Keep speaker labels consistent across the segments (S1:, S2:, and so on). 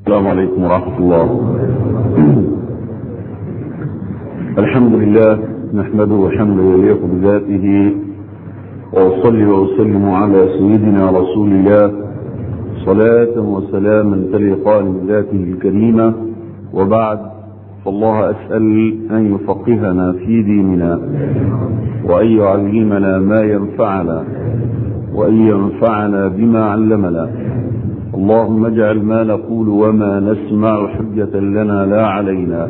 S1: السلام عليكم ورحمة الله الحمد لله نحمده حمدا يليق بذاته وأصلي وأسلم على سيدنا رسول الله صلاة وسلاما تليقان بذاته الكريمة وبعد فالله أسأل أن يفقهنا في ديننا وأن يعلمنا ما ينفعنا وأن ينفعنا بما علمنا اللهم اجعل ما نقول وما نسمع حجة لنا لا علينا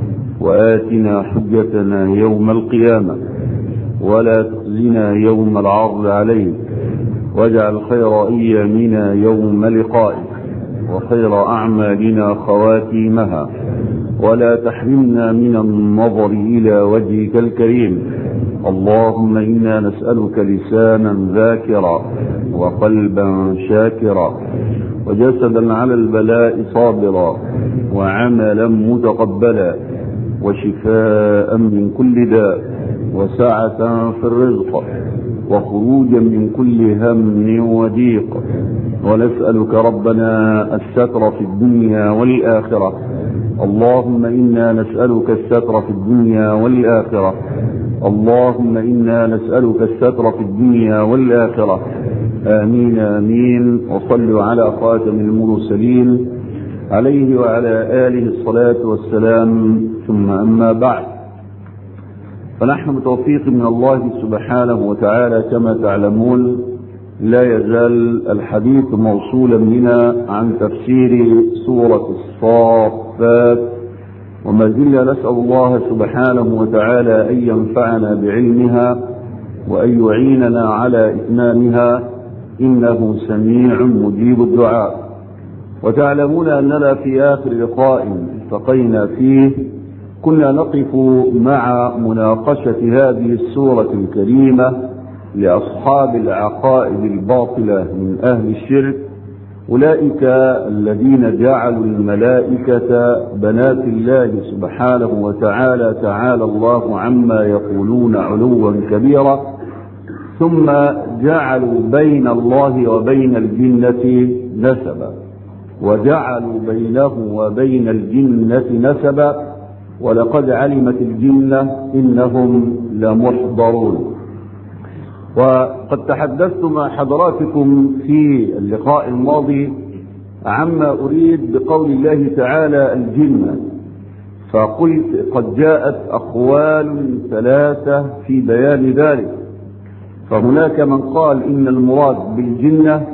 S1: وآتنا حجتنا يوم القيامة ولا تخزنا يوم العرض عليك واجعل خير أيامنا يوم لقائك وخير أعمالنا خواتيمها ولا تحرمنا من النظر إلى وجهك الكريم اللهم إنا نسألك لسانا ذاكرا وقلبا شاكرا وجسدا على البلاء صابرا وعملا متقبلا وشفاء من كل داء وسعة في الرزق وخروجا من كل هم وضيق ونسألك ربنا الستر في الدنيا والآخرة اللهم إنا نسألك الستر في الدنيا والآخرة اللهم إنا نسألك الستر في الدنيا والآخرة آمين آمين وصلوا على خاتم المرسلين عليه وعلى آله الصلاة والسلام ثم أما بعد فنحن بتوفيق من الله سبحانه وتعالى كما تعلمون لا يزال الحديث موصولا بنا عن تفسير سورة الصافات وما زلنا نسأل الله سبحانه وتعالى أن ينفعنا بعلمها وأن يعيننا على إتمامها إنه سميع مجيب الدعاء وتعلمون أننا في آخر لقاء التقينا فيه كنا نقف مع مناقشة هذه السورة الكريمة لأصحاب العقائد الباطلة من أهل الشرك أولئك الذين جعلوا الملائكة بنات الله سبحانه وتعالى تعالى الله عما يقولون علوا كبيرا ثم جعلوا بين الله وبين الجنة نسبا وجعلوا بينه وبين الجنة نسبا ولقد علمت الجنة إنهم لمحضرون وقد تحدثت مع حضراتكم في اللقاء الماضي عما أريد بقول الله تعالى الجنة فقلت قد جاءت أقوال ثلاثة في بيان ذلك فهناك من قال إن المراد بالجنة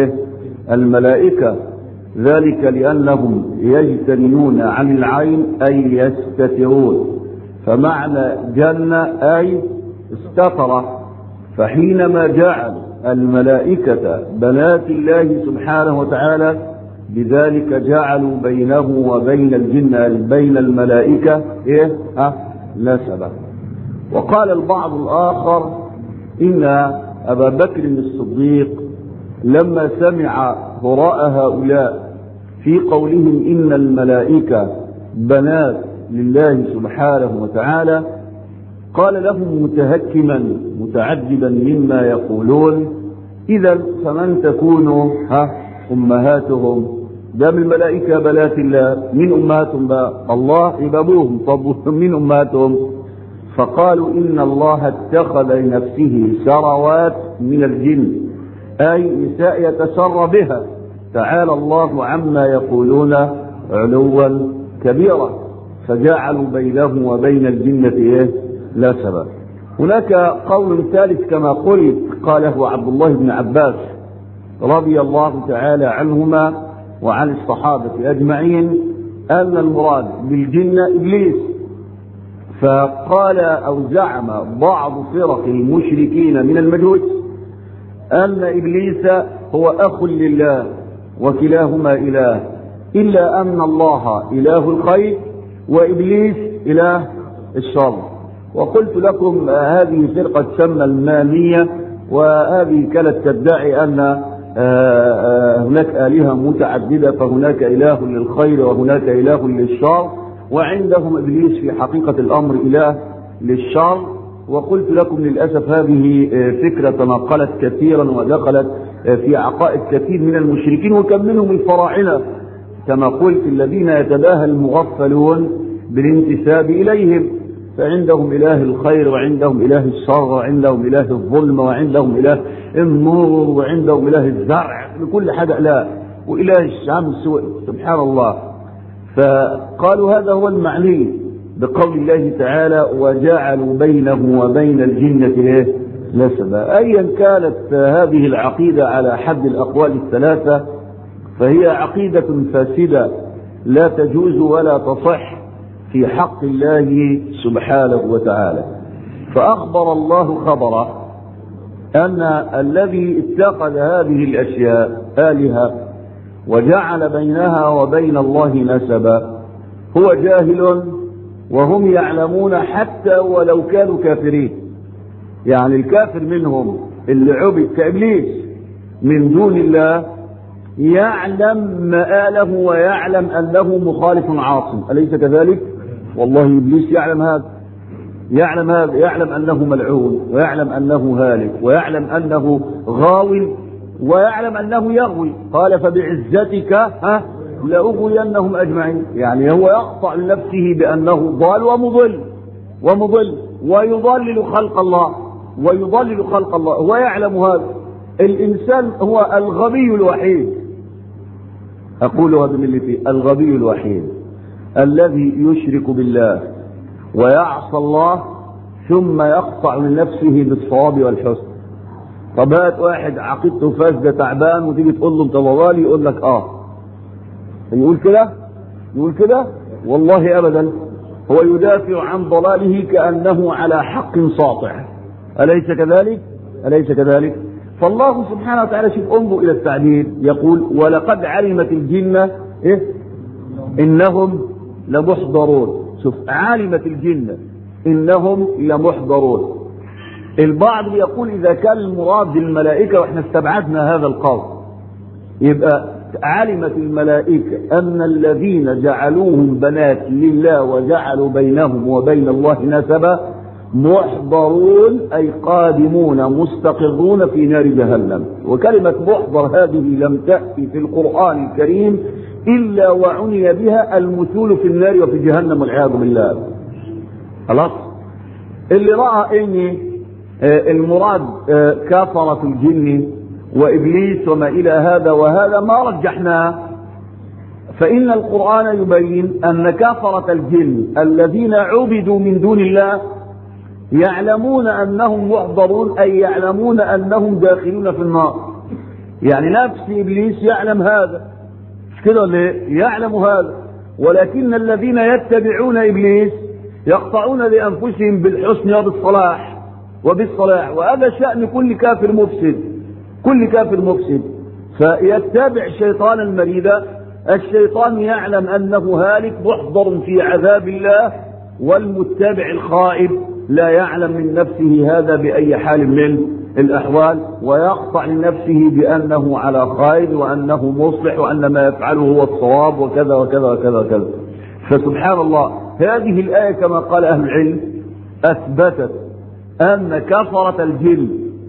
S1: الملائكة ذلك لأنهم يجتنون عن العين أي يستترون فمعنى جنة أي استطر فحينما جعل الملائكة بنات الله سبحانه وتعالى بذلك جعلوا بينه وبين الجنة بين الملائكة إيه؟ أه؟ نسبا وقال البعض الآخر إن أبا بكر الصديق لما سمع هراء هؤلاء في قولهم إن الملائكة بنات لله سبحانه وتعالى قال لهم متهكما متعجبا مما يقولون إذا فمن تكون ها أمهاتهم دام الملائكة بنات الله من أمهاتهم بقى الله يبابوهم طب من أمهاتهم فقالوا إن الله اتخذ لنفسه ثروات من الجن أي نساء يتسرى بها تعالى الله عما يقولون علوا كبيرا فجعلوا بينه وبين الجنة إيه؟ لا سبب هناك قول ثالث كما قلت قاله عبد الله بن عباس رضي الله تعالى عنهما وعن الصحابة أجمعين أن المراد بالجنة إبليس فقال أو زعم بعض فرق المشركين من المجوس أن إبليس هو أخ لله وكلاهما إله إلا أن الله إله الخير وإبليس إله الشر وقلت لكم هذه فرقة تسمى المانية وهذه كانت تدعي أن هناك آلهة متعددة فهناك إله للخير وهناك إله للشر وعندهم إبليس في حقيقة الأمر إله للشر وقلت لكم للأسف هذه فكرة تنقلت كثيرا ودخلت في عقائد كثير من المشركين وكم منهم الفراعنة كما قلت الذين يتباهى المغفلون بالانتساب إليهم فعندهم إله الخير وعندهم إله الشر وعندهم إله الظلم وعندهم إله النور وعندهم إله الزرع لكل حاجة لا وإله الشمس سبحان الله فقالوا هذا هو المعني بقول الله تعالى وجعلوا بينه وبين الجنة إيه؟ نسبا أيا كانت هذه العقيدة على حد الأقوال الثلاثة فهي عقيدة فاسدة لا تجوز ولا تصح في حق الله سبحانه وتعالى فأخبر الله خبرا أن الذي اتخذ هذه الأشياء آلهة وجعل بينها وبين الله نسبا هو جاهل وهم يعلمون حتى ولو كانوا كافرين يعني الكافر منهم اللي عبد كإبليس من دون الله يعلم مآله ويعلم أنه مخالف عاصم أليس كذلك؟ والله إبليس يعلم هذا يعلم هذا يعلم أنه ملعون ويعلم أنه هالك ويعلم أنه غاوي ويعلم أنه يغوي قال فبعزتك ها لأغوينهم أجمعين يعني هو يقطع لنفسه بأنه ضال ومضل ومضل ويضلل خلق الله ويضلل خلق الله هو يعلم هذا الإنسان هو الغبي الوحيد أقولها بملتي الغبي الوحيد الذي يشرك بالله ويعصى الله ثم يقطع من نفسه بالصواب والحسن طب هات واحد عقيدته فاسده تعبان وتيجي تقول له انت ضلالي يقول لك اه يقول كده يقول كده والله ابدا هو يدافع عن ضلاله كانه على حق ساطع اليس كذلك اليس كذلك فالله سبحانه وتعالى شوف انظر الى التعبير يقول ولقد علمت الجنه إيه؟ انهم لمحضرون شوف علمت الجنه انهم لمحضرون البعض يقول اذا كان المراد بالملائكه واحنا استبعدنا هذا القول يبقى علمت الملائكه ان الذين جعلوهم بنات لله وجعلوا بينهم وبين الله نسبا محضرون اي قادمون مستقرون في نار جهنم وكلمه محضر هذه لم تاتي في القران الكريم الا وعني بها المثول في النار وفي جهنم والعياذ بالله خلاص اللي راى ان المراد كفرة الجن وإبليس وما إلى هذا وهذا ما رجحناه فإن القرآن يبين أن كفرة الجن الذين عبدوا من دون الله يعلمون أنهم محضرون أي يعلمون أنهم داخلون في النار يعني نفس إبليس يعلم هذا مش كده ليه؟ يعلم هذا ولكن الذين يتبعون إبليس يقطعون لأنفسهم بالحسن وبالصلاح وبالصلاح وهذا شأن كل كافر مفسد كل كافر مفسد فيتبع شيطانا مريدا الشيطان يعلم أنه هالك محضر في عذاب الله والمتبع الخائب لا يعلم من نفسه هذا بأي حال من الأحوال ويقطع لنفسه بأنه على خير وأنه مصلح وأن ما يفعله هو الصواب وكذا وكذا وكذا وكذا فسبحان الله هذه الآية كما قال أهل العلم أثبتت أن كفرة الجن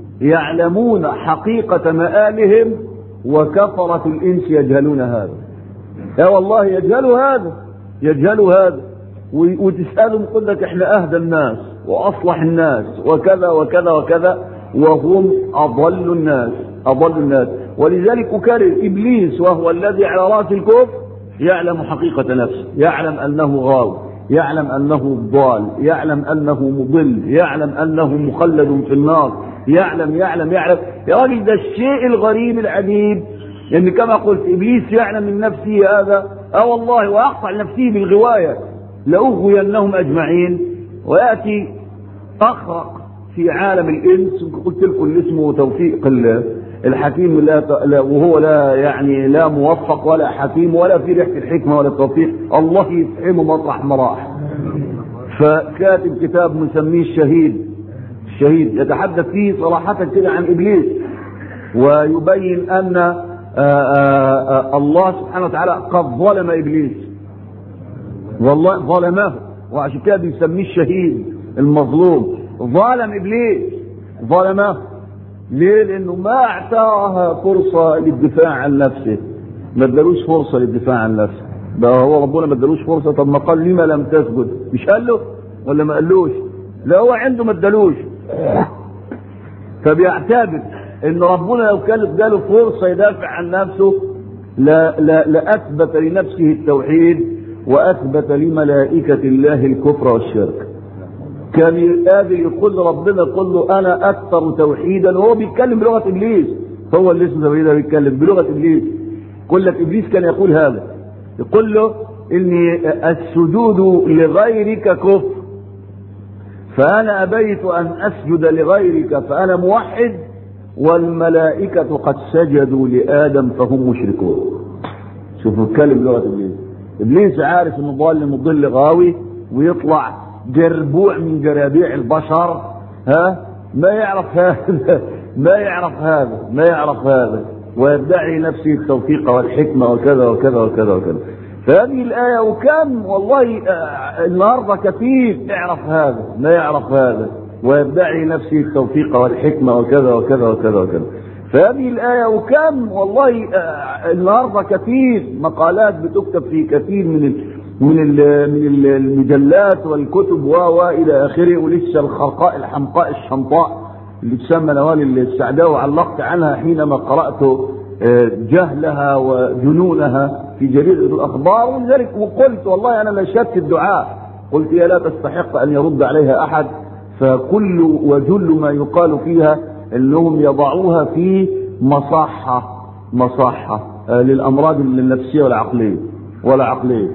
S1: يعلمون حقيقة مآلهم وكفرة الإنس يجهلون هذا يا والله يجهلوا هذا يجهلوا هذا وتسألهم يقول لك احنا أهدى الناس وأصلح الناس وكذا وكذا وكذا وهم أضل الناس أضل الناس ولذلك أكرر إبليس وهو الذي على رأس الكفر يعلم حقيقة نفسه يعلم أنه غاوي يعلم انه ضال يعلم انه مضل يعلم انه مخلد في النار يعلم يعلم يعلم يا راجل ده الشيء الغريب العجيب يعني كما قلت ابليس يعلم من نفسه هذا اه والله ويقطع نفسه بالغوايه لاغوينهم اجمعين وياتي اخرق في عالم الانس قلت لكم اللي اسمه توفيق الحكيم لا وهو لا يعني لا موفق ولا حكيم ولا في ريحه الحكمه ولا التوفيق الله يفهمه مطرح ما راح فكاتب كتاب مسميه الشهيد الشهيد يتحدث فيه صراحة كده عن إبليس ويبين أن آآ آآ الله سبحانه وتعالى قد ظلم إبليس والله ظلمه وعشان كده بيسميه الشهيد المظلوم ظلم إبليس ظلمه ليه؟ لأنه ما أعطاها فرصة للدفاع عن نفسه ما ادالوش فرصه للدفاع عن نفسه ده هو ربنا ما ادالوش فرصه طب ما قال لما لم تسجد مش قال له ولا ما قالوش لا هو عنده ما ادالوش فبيعتبر ان ربنا لو كان اداله فرصه يدافع عن نفسه لا لا لاثبت لنفسه التوحيد واثبت لملائكه الله الكفر والشرك كان قادر يقول ربنا يقول له انا اكثر توحيدا وهو بيتكلم بلغه ابليس هو اللي اسمه زي ده بيتكلم بلغه ابليس يقول لك ابليس كان يقول هذا يقول له ان السجود لغيرك كفر فانا ابيت ان اسجد لغيرك فانا موحد والملائكه قد سجدوا لادم فهم مشركون شوفوا اتكلم بلغه ابليس ابليس عارف انه ضال مضل غاوي ويطلع جربوع من جرابيع البشر ها ما يعرف هذا ما يعرف هذا ما يعرف هذا ويدعي نفسه التوفيق والحكمة وكذا وكذا وكذا وكذا فهذه الآية وكم والله النهاردة كثير يعرف هذا ما يعرف هذا ويدعي نفسه التوفيق والحكمة وكذا وكذا وكذا وكذا فهذه الآية وكم والله النهاردة كثير مقالات بتكتب في كثير من من من المجلات والكتب و الى اخره ولسه الخرقاء الحمقاء الشمطاء اللي تسمى نوال السعداء وعلقت عنها حينما قرات جهلها وجنونها في جريدة الأخبار ولذلك وقلت والله أنا نشدت الدعاء قلت هي لا تستحق أن يرد عليها أحد فكل وجل ما يقال فيها أنهم يضعوها في مصحة مصحة للأمراض النفسية والعقلية والعقلية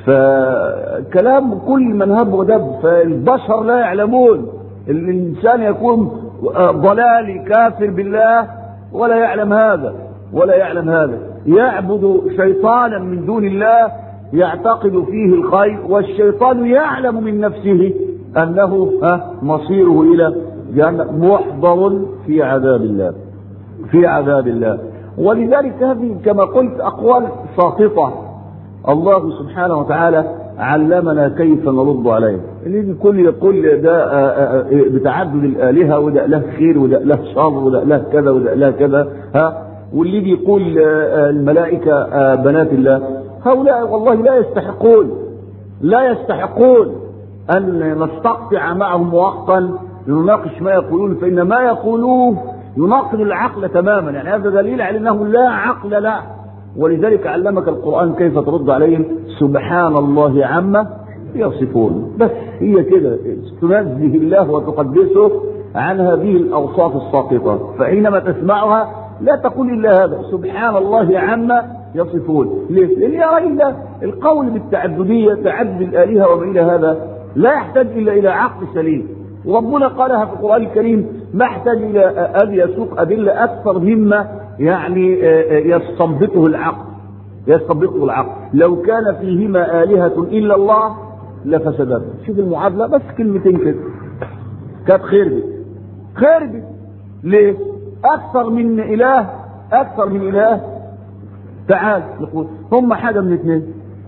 S1: فكلام كل من هب ودب فالبشر لا يعلمون الإنسان يكون ضلالي كافر بالله ولا يعلم هذا ولا يعلم هذا يعبد شيطانا من دون الله يعتقد فيه الخير والشيطان يعلم من نفسه انه مصيره الى جهنم محضر في عذاب الله في عذاب الله ولذلك هذه كما قلت اقوال ساقطه الله سبحانه وتعالى علمنا كيف نرد عليه اللي الكل يقول ده بتعدد الالهه وده له خير وده له شر وده له كذا وده له كذا ها واللي بيقول الملائكة بنات الله هؤلاء والله لا يستحقون لا يستحقون أن نستقطع معهم وقتا لنناقش ما يقولون فإن ما يقولوه يناقض العقل تماما يعني هذا دليل على أنه لا عقل له ولذلك علمك القرآن كيف ترد عليهم سبحان الله عما يصفون بس هي كده تنزه الله وتقدسه عن هذه الأوصاف الساقطة فحينما تسمعها لا تقول الا هذا سبحان الله عما يصفون ليه؟ لان يا راجل القول بالتعدديه تعدد الالهه وما الى هذا لا يحتاج الا الى عقل سليم وربنا قالها في القران الكريم ما يحتاج الى ان يسوق ادله اكثر مما يعني يستنبطه العقل يستنبطه العقل لو كان فيهما الهه الا الله لفسدتا شوف المعادله بس كلمتين كده كانت خربت خربت ليه؟ اكثر من اله اكثر من اله تعال نقول هم حاجه من اثنين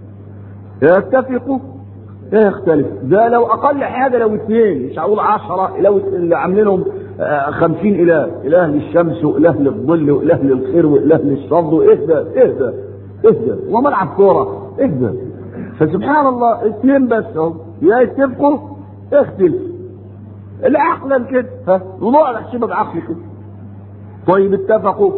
S1: يتفقوا لا يختلف ده لو اقل حاجه لو اثنين مش هقول عشرة لو اللي عاملينهم خمسين اله اله للشمس واله للظل واله للخير واله للشر اهدى اهدى اهدى وملعب كوره اهدى فسبحان الله اثنين بس اهو يا يتفقوا اختلف العقلا كده ها ونقعد احسبها بعقل كده طيب اتفقوا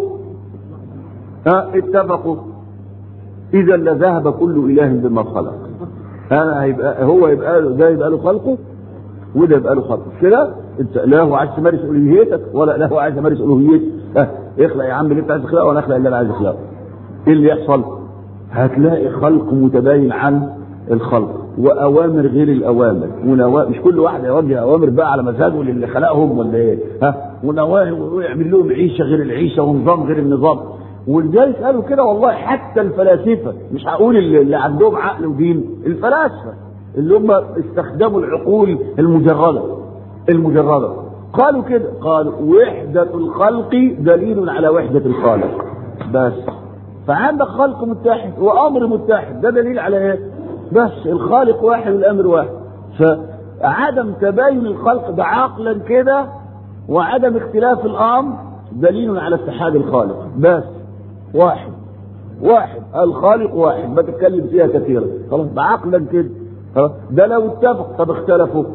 S1: ها اتفقوا اذا لذهب كل اله بما خلق انا هيبقى هو يبقى له ده يبقى له خلقه وده يبقى له خلقه كده انت لا هو عايز تمارس الوهيتك ولا لا هو عايز يمارس الوهيتك ها اخلق يا عم اللي انت عايز تخلقه وانا اخلق اللي انا عايز اخلقه ايه اللي يحصل؟ هتلاقي خلق متباين عن الخلق واوامر غير الاوامر ونوا... مش كل واحد يوجه اوامر بقى على مزاجه اللي خلقهم ولا ايه ها ونواهي ويعمل لهم عيشه غير العيشه ونظام غير النظام ولذلك قالوا كده والله حتى الفلاسفه مش هقول اللي, اللي عندهم عقل ودين الفلاسفه اللي هم استخدموا العقول المجرده المجرده قالوا كده قالوا وحده الخلق دليل على وحده الخالق بس فعندك خلق متحد وامر متحد ده دليل على ايه؟ بس الخالق واحد والامر واحد فعدم تباين الخلق ده عقلا كده وعدم اختلاف الامر دليل على اتحاد الخالق بس واحد واحد الخالق واحد ما تتكلم فيها كثيرا خلاص بعقلا كده خلاص ده لو اتفق طب اختلفوا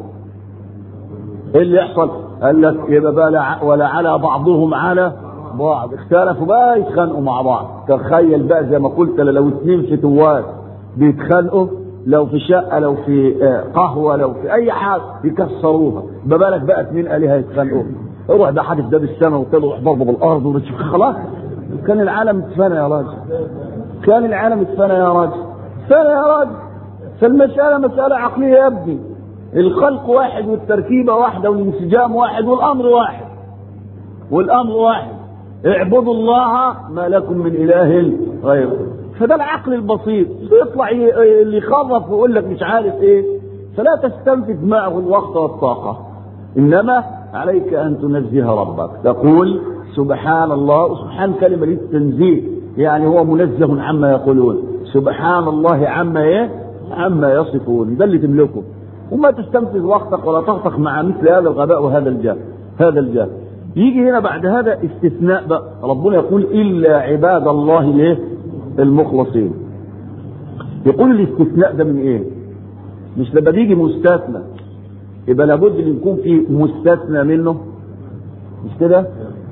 S1: ايه اللي يحصل؟ قال لك يبقى بقى لا ولا على بعضهم على بعض اختلفوا بقى يتخانقوا مع بعض تخيل بقى زي ما قلت لو اثنين فتوات بيتخانقوا لو في شقه لو في قهوه لو في اي حاجه يكسروها ما بالك بقى اثنين الهه يتخانقوا روح ده حادث ده بالسماء والتاني يروح ضربه بالارض ورجع خلاص كان العالم اتفنى يا راجل كان العالم اتفنى يا راجل اتفنى يا راجل فالمساله مساله عقليه يا ابني الخلق واحد والتركيبه واحده والانسجام واحد والامر واحد والامر واحد اعبدوا الله ما لكم من اله غيره فده العقل البسيط يطلع اللي يخرف ويقول لك مش عارف ايه فلا تستنفذ معه الوقت والطاقه انما عليك ان تنزه ربك تقول سبحان الله وسبحان كلمه للتنزيه يعني هو منزه عما يقولون سبحان الله عما ايه عما يصفون ده اللي تملكه وما تستنفذ وقتك ولا تغتق مع مثل هذا الغباء وهذا الجهل هذا الجهل يجي هنا بعد هذا استثناء بقى ربنا يقول الا عباد الله الايه المخلصين يقول الاستثناء ده من ايه مش لما بيجي مستثنى يبقى لابد ان يكون في مستثنى منه مش كده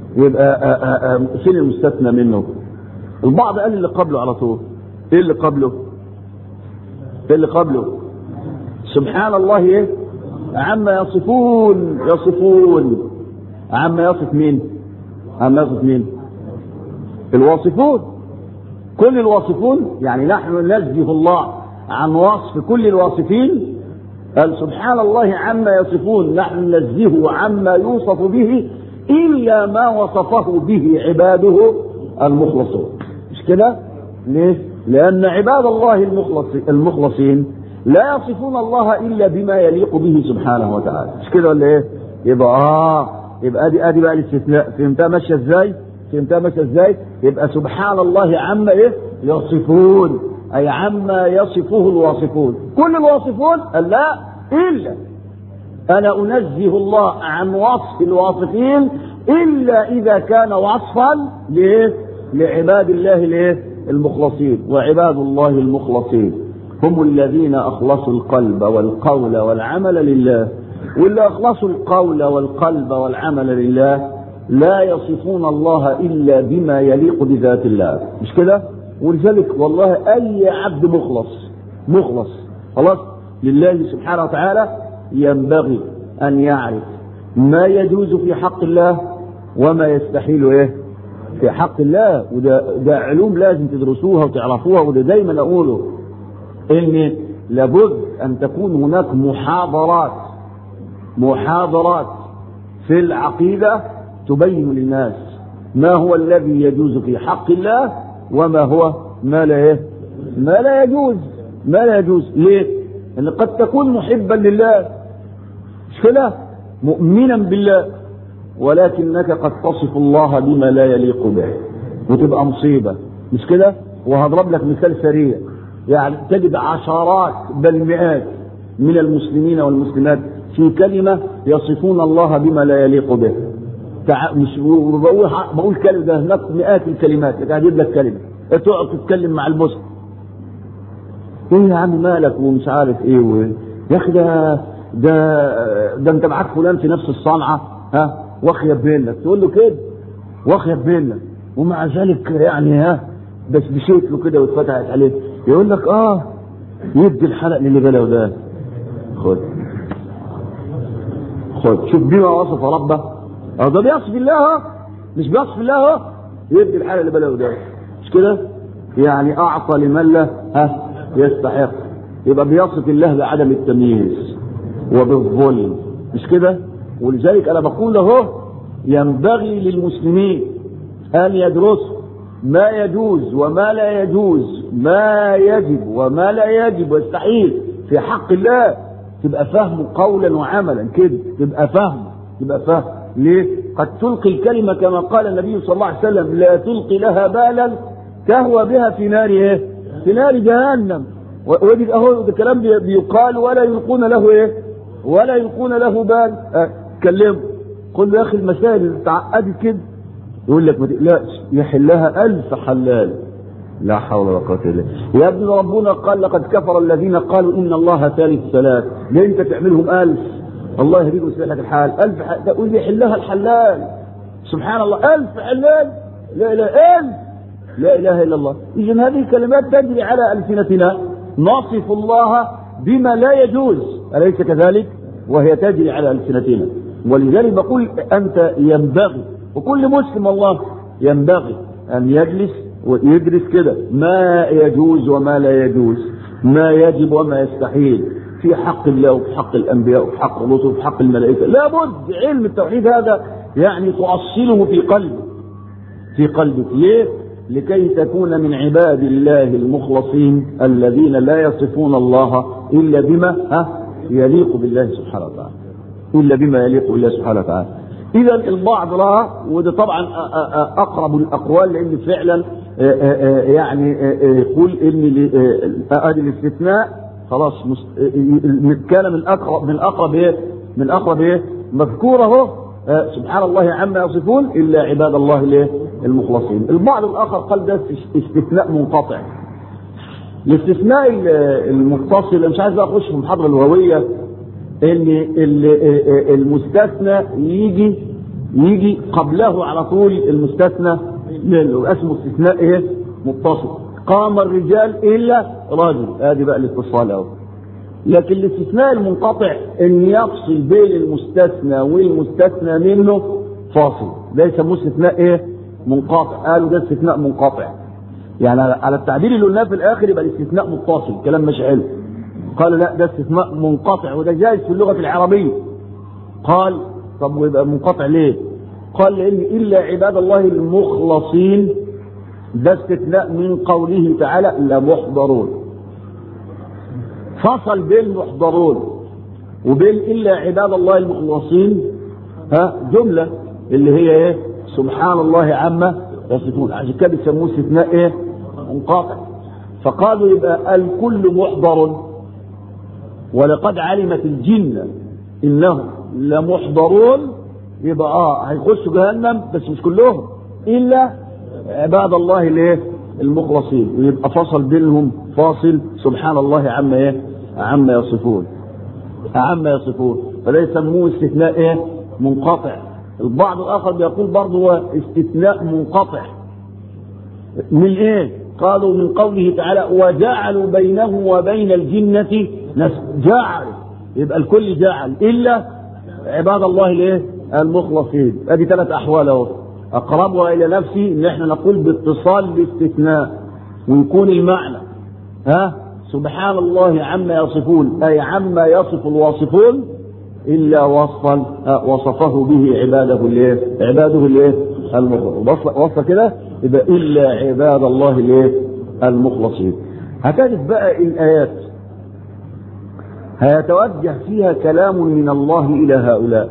S1: يبقى فين المستثنى منه البعض قال اللي قبله على طول ايه اللي قبله ايه اللي قبله سبحان الله ايه عما يصفون يصفون عما يصف مين عما يصف مين الواصفون كل الواصفون يعني نحن ننزه الله عن وصف كل الواصفين قال سبحان الله عما يصفون نحن ننزهه عما يوصف به إلا ما وصفه به عباده المخلصون مش كده ليه لأن عباد الله المخلص المخلصين لا يصفون الله إلا بما يليق به سبحانه وتعالى مش كده ولا إيه يبقى آه يبقى ادي ادي بقى الاستثناء فهمتها ماشيه ازاي؟ فهمتها ماشيه ازاي؟ يبقى سبحان الله عما ايه؟ يصفون اي عما يصفه الواصفون كل الواصفون قال لا الا انا انزه الله عن وصف الواصفين الا اذا كان وصفا لايه؟ لعباد الله الايه؟ المخلصين وعباد الله المخلصين هم الذين اخلصوا القلب والقول والعمل لله واللي اخلصوا القول والقلب والعمل لله لا يصفون الله الا بما يليق بذات الله مش كده ولذلك والله اي عبد مخلص مخلص خلاص لله سبحانه وتعالى ينبغي ان يعرف ما يجوز في حق الله وما يستحيل ايه في حق الله وده ده علوم لازم تدرسوها وتعرفوها وده دايما اقوله ان لابد ان تكون هناك محاضرات محاضرات في العقيدة تبين للناس ما هو الذي يجوز في حق الله وما هو ما لا إيه؟ ما لا يجوز ما لا يجوز ليه؟ لأن قد تكون محبا لله مش كده؟ مؤمنا بالله ولكنك قد تصف الله بما لا يليق به وتبقى مصيبة مش كده؟ وهضرب لك مثال سريع يعني تجد عشرات بل مئات من المسلمين والمسلمات في كلمة يصفون الله بما لا يليق به تع... مش بقول بقول كلمة ده هناك مئات الكلمات لكن هجيب لك كلمة تقعد تتكلم مع المسلم ايه يا عم مالك ومش عارف ايه و... يا اخي ده ده ده انت معاك فلان في نفس الصنعة ها واخيب بينك تقول له كده واخيب بينك ومع ذلك يعني ها بس مشيت له كده واتفتحت عليه يقول لك اه يدي الحلق للي بلا وده خد خد شوف بما وصف ربه اه ده بيصف الله مش بيصف الله يدي الحاله اللي بلغ ده مش كده يعني اعطى لمن لا ها يستحق يبقى بيصف الله بعدم التمييز وبالظلم مش كده ولذلك انا بقول اهو ينبغي للمسلمين ان يدرسوا ما يجوز وما لا يجوز ما يجب وما لا يجب ويستحيل في حق الله تبقى فهمه قولا وعملا كده تبقى فهم تبقى فهم ليه؟ قد تلقي الكلمة كما قال النبي صلى الله عليه وسلم لا تلقي لها بالا تهوى بها في نار ايه؟ في نار جهنم ودي اهو ده كلام بيقال ولا يلقون له ايه؟ ولا يلقون له بال أه كلمه قل له يا اخي المسائل اللي اتعقدت كده يقول لك ما تقلقش يحلها ألف حلال لا حول ولا قوة إلا بالله يا ابن ربنا قال لقد كفر الذين قالوا إن الله ثالث ثلاث ليه أنت تعملهم ألف الله يهديك ويصلح لك الحال ألف ح... تقول لي حلها الحلال سبحان الله ألف حلال لا إله ألف لا إله إلا الله إذا هذه الكلمات تجري على ألسنتنا نصف الله بما لا يجوز أليس كذلك وهي تجري على ألسنتنا ولذلك بقول أنت ينبغي وكل مسلم والله ينبغي أن يجلس ويدرس كده ما يجوز وما لا يجوز ما يجب وما يستحيل في حق الله وفي حق الأنبياء وفي حق الرسل وفي حق الملائكة لابد علم التوحيد هذا يعني تؤصله في قلبك في قلبك ليه؟ لكي تكون من عباد الله المخلصين الذين لا يصفون الله إلا بما ها يليق بالله سبحانه وتعالى إلا بما يليق بالله سبحانه وتعالى إذا البعض رأى وده طبعا أقرب الأقوال لأن فعلا يعني يقول إن هذه الاستثناء خلاص كان من أقرب من أقرب إيه؟ من أقرب إيه؟ مذكور أهو سبحان الله عما يصفون إلا عباد الله الايه؟ المخلصين البعض الآخر قال ده استثناء منقطع الاستثناء المتصل مش عايز بقى اخش في المحاضره اللغويه ان المستثنى يجي يجي قبله على طول المستثنى منه اسمه استثناء ايه؟ متصل قام الرجال الا رجل ادي بقى الاتصال اهو لكن الاستثناء المنقطع ان يفصل بين المستثنى والمستثنى منه فاصل ده يسموه استثناء ايه؟ منقطع قالوا ده استثناء منقطع يعني على التعبير اللي قلناه في الاخر يبقى الاستثناء متصل كلام مش حلو قال لا ده استثناء منقطع وده جائز في اللغه العربيه قال طب ويبقى منقطع ليه؟ قال لان الا عباد الله المخلصين ده استثناء من قوله تعالى لمحضرون فصل بين محضرون وبين الا عباد الله المخلصين ها جمله اللي هي ايه؟ سبحان الله عما يصفون عشان كده بيسموه استثناء ايه؟ منقطع فقالوا يبقى الكل محضر ولقد علمت الجن انهم لمحضرون يبقى اه هيخشوا جهنم بس مش كلهم الا عباد الله الايه؟ المخلصين ويبقى فصل بينهم فاصل سبحان الله عما ايه؟ عما يصفون عما يصفون فده يسموه استثناء ايه؟ منقطع البعض الاخر بيقول برضه هو استثناء منقطع من ايه قالوا من قوله تعالى وجعلوا بينه وبين الجنة ناس جعل يبقى الكل جعل الا عباد الله الايه المخلصين ادي ثلاث احوال اهو اقربها الى نفسي ان احنا نقول باتصال باستثناء ويكون المعنى ها سبحان الله عما يصفون اي عما يصف الواصفون الا وصفا وصفه به عباده الايه؟ عباده الايه؟ المخلصين وصف كده يبقى الا عباد الله الايه؟ المخلصين. هتجد بقى الايات هيتوجه فيها كلام من الله الى هؤلاء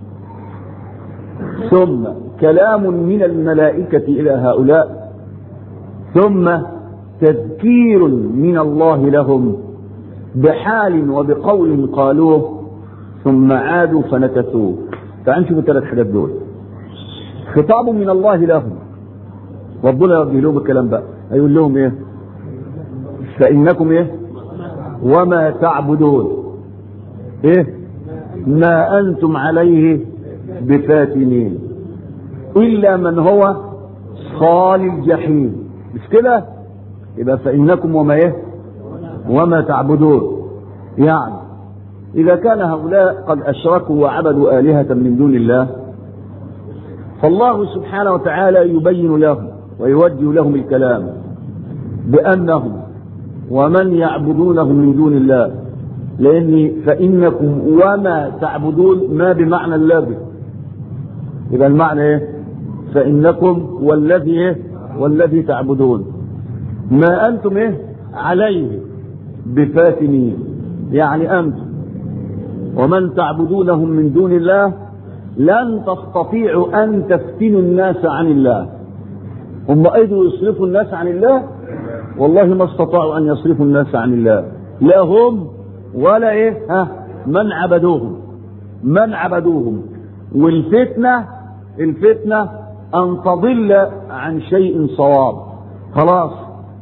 S1: ثم كلام من الملائكة إلى هؤلاء ثم تذكير من الله لهم بحال وبقول قالوه ثم عادوا فنكثوه تعال نشوف الثلاث حاجات دول خطاب من الله لهم ربنا يوجه لهم الكلام بقى هيقول لهم ايه فانكم ايه وما تعبدون ايه ما انتم عليه بفاتنين الا من هو صال الجحيم مش كده يبقى فانكم وما ايه وما تعبدون يعني إذا كان هؤلاء قد أشركوا وعبدوا آلهة من دون الله فالله سبحانه وتعالى يبين لهم ويوجه لهم الكلام بأنهم ومن يعبدونهم من دون الله لأن فإنكم وما تعبدون ما بمعنى الذي يبقى المعنى إيه؟ فإنكم والذي إيه؟ والذي تعبدون ما أنتم إيه؟ عليه بفاتنين يعني أنتم ومن تعبدونهم من دون الله لن تستطيعوا ان تفتنوا الناس عن الله هم قدروا يصرفوا الناس عن الله والله ما استطاعوا ان يصرفوا الناس عن الله لا هم ولا ايه ها من عبدوهم من عبدوهم والفتنه الفتنه ان تضل عن شيء صواب خلاص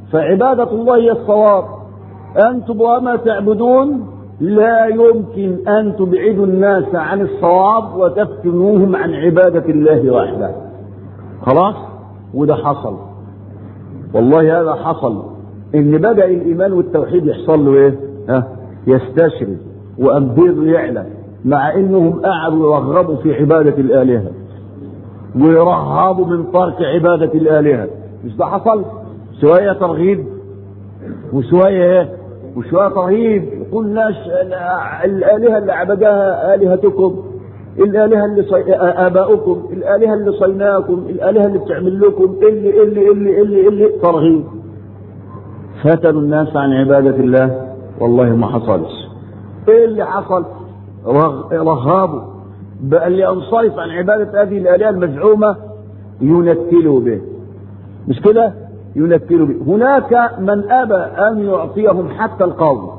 S1: فعبادة الله هي الصواب أنتم وما تعبدون لا يمكن أن تبعدوا الناس عن الصواب وتفتنوهم عن عبادة الله وحده خلاص وده حصل والله هذا حصل ان بدأ الايمان والتوحيد يحصل له ايه ها يستشري وانبير يعلى مع انهم قعدوا يرغبوا في عبادة الالهة ويرهبوا من ترك عبادة الالهة مش ده حصل شوية ترغيب وشوية ايه وشوية ترهيب يقول ناس الالهة اللي عبدها الهتكم الآلهة اللي صي... آباؤكم الآلهة اللي صيناكم الآلهة اللي بتعمل لكم اللي اللي اللي اللي اللي ترغيب فتنوا الناس عن عبادة الله والله ما حصلش ايه اللي حصل رغ... رهابوا بقى اللي انصرف عن عبادة هذه الآلهة المزعومة ينكلوا به مش كده ينكلوا به هناك من أبى أن يعطيهم حتى القول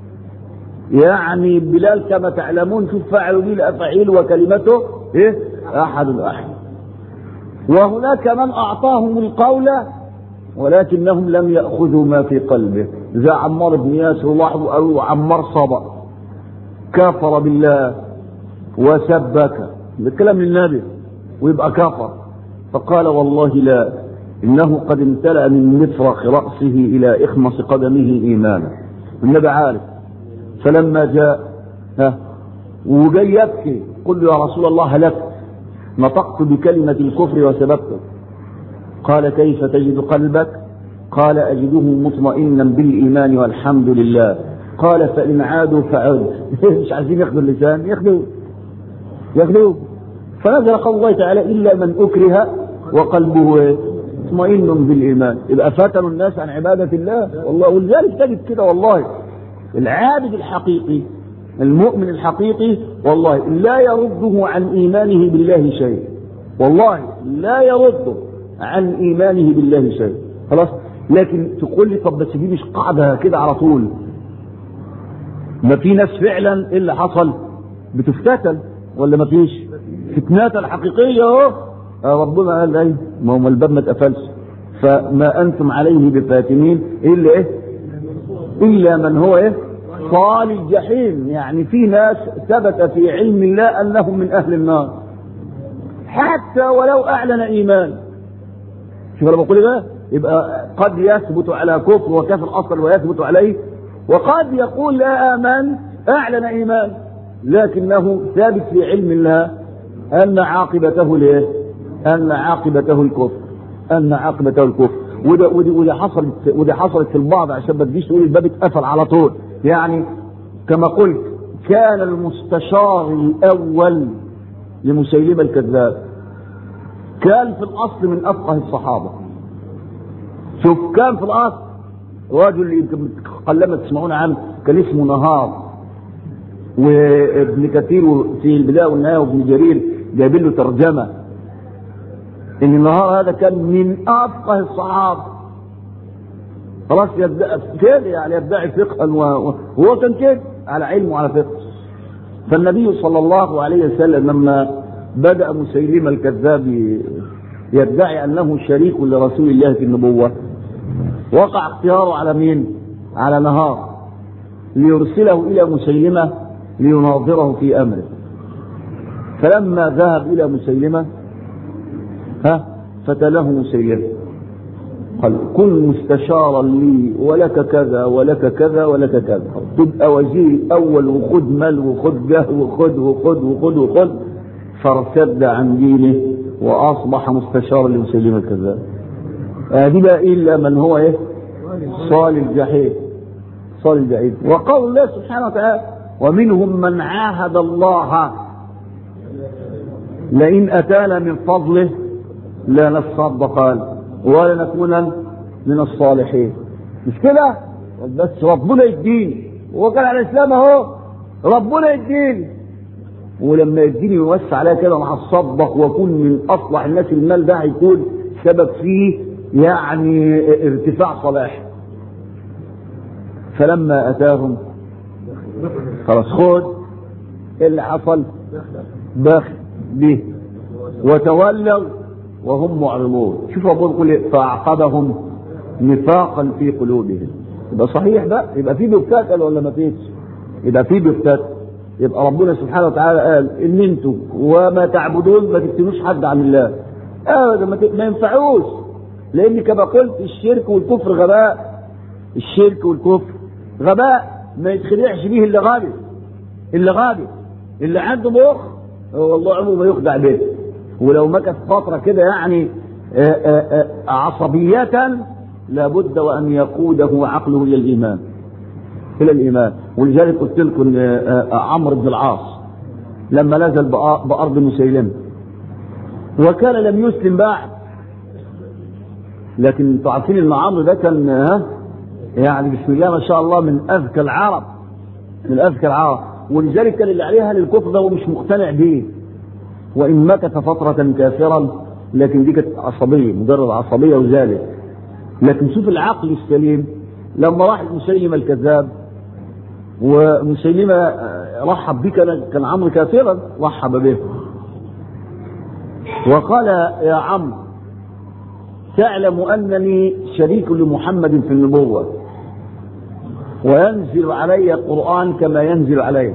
S1: يعني بلال كما تعلمون شوف فعلوا به الافاعيل وكلمته ايه احد احد وهناك من اعطاهم القول ولكنهم لم ياخذوا ما في قلبه زي عمار بن ياسر لاحظوا او عمار صبا كفر بالله وسبك الكلام للنبي ويبقى كفر فقال والله لا انه قد امتلأ من مفرق رأسه الى اخمص قدمه ايمانا النبي عارف فلما جاء ها وجاي يبكي قل له يا رسول الله هلكت نطقت بكلمة الكفر وسببته قال كيف تجد قلبك قال أجده مطمئنا بالإيمان والحمد لله قال فإن عادوا فعد مش عايزين ياخذوا اللسان ياخذوا ياخذوا فنزل قول الله تعالى إلا من أكره وقلبه مطمئن بالإيمان يبقى فتنوا الناس عن عبادة الله والله ولذلك تجد كده والله العابد الحقيقي المؤمن الحقيقي والله لا يرده عن ايمانه بالله شيء والله لا يرده عن ايمانه بالله شيء خلاص لكن تقول لي طب بس دي مش قاعده كده على طول ما في ناس فعلا ايه اللي حصل بتفتتن ولا ما فيش فتنات الحقيقيه اهو ربنا قال ايه ما هو الباب ما اتقفلش فما انتم عليه بفاتنين الا ايه الا من هو ايه صال الجحيم يعني في ناس ثبت في علم الله انهم من اهل النار حتى ولو اعلن ايمان شوف انا بقول ده يبقى قد يثبت على كفر وكفر اصلا ويثبت عليه وقد يقول لا امن اعلن ايمان لكنه ثابت في علم الله ان عاقبته الايه؟ ان عاقبته الكفر ان عاقبته الكفر وده وده وده حصلت وده حصلت في البعض عشان ما تجيش تقول الباب اتقفل على طول يعني كما قلت كان المستشار الاول لمسيلمه الكذاب كان في الاصل من افقه الصحابه شوف كان في الاصل رجل يمكن قلما تسمعون عنه كان اسمه نهار وابن كثير في البدايه والنهايه وابن جرير جايبين له ترجمه ان النهار هذا كان من افقه الصحابه خلاص يبدا كده يعني يدعي فقها وهو كان كده على علم وعلى فقه فالنبي صلى الله عليه وسلم لما بدا مسيلمه الكذاب يدعي انه شريك لرسول الله في النبوه وقع اختياره على مين؟ على نهار ليرسله الى مسيلمه ليناظره في امره فلما ذهب الى مسيلمه ها فتله مسيلمه قال كن مستشارا لي ولك كذا ولك كذا ولك كذا تبقى وزير اول وخد مال وخد جه وخد وخد وخد وخد فارتد عن دينه واصبح مستشارا لمسلم الكذاب هذه لا الا من هو ايه صال الجحيم صال الجحيم وقول الله سبحانه وتعالى ومنهم من عاهد الله لئن اتانا من فضله لنصدقن ولنكون من الصالحين مش كده بس ربنا يديني هو كان على الاسلام اهو ربنا يديني ولما يديني يوسع عليا كده انا هتصدق واكون من اصلح الناس المال ده هيكون سبب فيه يعني ارتفاع صلاح فلما اتاهم خلاص خد ايه اللي حصل بخل به وتولوا وهم معرضون شوف ربنا يقول فاعقبهم نفاقا في قلوبهم يبقى صحيح بقى يبقى في بيقتتل ولا ما فيش يبقى في بيقتتل يبقى ربنا سبحانه وتعالى قال ان انتم وما تعبدون ما تفتنوش حد عن الله ابدا ما, ت- ما ينفعوش لان كما قلت الشرك والكفر غباء الشرك والكفر غباء ما يتخدعش به الا غبي اللي غبي اللي عنده مخ هو والله عمره ما يخدع به ولو مكث فتره كده يعني آه، آه، آه، عصبية لابد وأن يقوده عقله إلى الإيمان إلى الإيمان ولذلك قلت لكم إن، آه، آه، عمرو بن العاص لما نزل بأ- بأرض مسيلمة وكان لم يسلم بعد لكن انتوا عارفين ان عمرو ده كان ها يعني بسم الله ما شاء الله من اذكى العرب من اذكى العرب ولذلك كان اللي عليها للكفر ده ومش مقتنع به وان مكث فتره كافرا لكن دي كانت عصبيه مجرد عصبيه وذلك لكن شوف العقل السليم لما راح مسيلمه الكذاب ومسيلمه آه، رحب بك كان كان عمرو كافرا رحب به وقال يا عمرو تعلم انني شريك لمحمد في النبوه وينزل علي القران كما ينزل عليه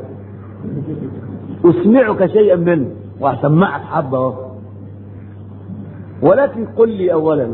S1: اسمعك شيئا منه واسمعك حبه أهو. ولكن قل لي اولا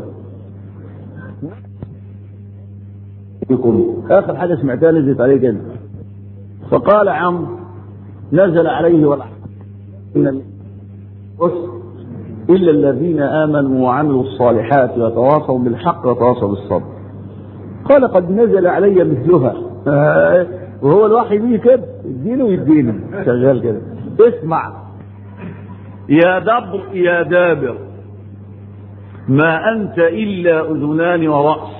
S1: بكم اخر حاجه سمعتها نزلت عليه كده فقال عمرو نزل عليه ولا إن بص إلا الذين آمنوا وعملوا الصالحات وتواصوا بالحق وتواصوا بالصبر قال قد نزل علي مثلها آه، وهو الوحي بيه كده يديله ويديني شغال كده اسمع يا دبر يا دابر ما أنت إلا أذنان ورأس